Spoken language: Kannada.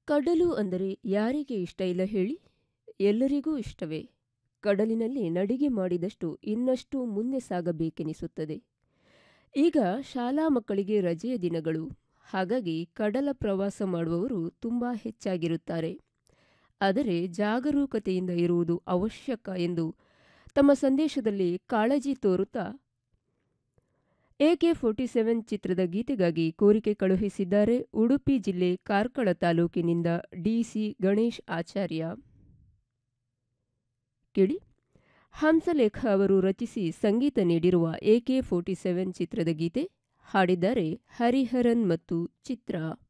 ಕಡಲು ಅಂದರೆ ಯಾರಿಗೆ ಇಷ್ಟ ಇಲ್ಲ ಹೇಳಿ ಎಲ್ಲರಿಗೂ ಇಷ್ಟವೇ ಕಡಲಿನಲ್ಲಿ ನಡಿಗೆ ಮಾಡಿದಷ್ಟು ಇನ್ನಷ್ಟು ಮುಂದೆ ಸಾಗಬೇಕೆನಿಸುತ್ತದೆ ಈಗ ಶಾಲಾ ಮಕ್ಕಳಿಗೆ ರಜೆಯ ದಿನಗಳು ಹಾಗಾಗಿ ಕಡಲ ಪ್ರವಾಸ ಮಾಡುವವರು ತುಂಬ ಹೆಚ್ಚಾಗಿರುತ್ತಾರೆ ಆದರೆ ಜಾಗರೂಕತೆಯಿಂದ ಇರುವುದು ಅವಶ್ಯಕ ಎಂದು ತಮ್ಮ ಸಂದೇಶದಲ್ಲಿ ಕಾಳಜಿ ತೋರುತ್ತಾ ಎಕೆ ಫೋರ್ಟಿ ಸೆವೆನ್ ಚಿತ್ರದ ಗೀತೆಗಾಗಿ ಕೋರಿಕೆ ಕಳುಹಿಸಿದ್ದಾರೆ ಉಡುಪಿ ಜಿಲ್ಲೆ ಕಾರ್ಕಳ ತಾಲೂಕಿನಿಂದ ಡಿಸಿ ಗಣೇಶ್ ಆಚಾರ್ಯ ಕೇಳಿ ಹಂಸಲೇಖ ಅವರು ರಚಿಸಿ ಸಂಗೀತ ನೀಡಿರುವ ಎಕೆ ಫೋರ್ಟಿ ಸೆವೆನ್ ಚಿತ್ರದ ಗೀತೆ ಹಾಡಿದ್ದಾರೆ ಹರಿಹರನ್ ಮತ್ತು ಚಿತ್ರ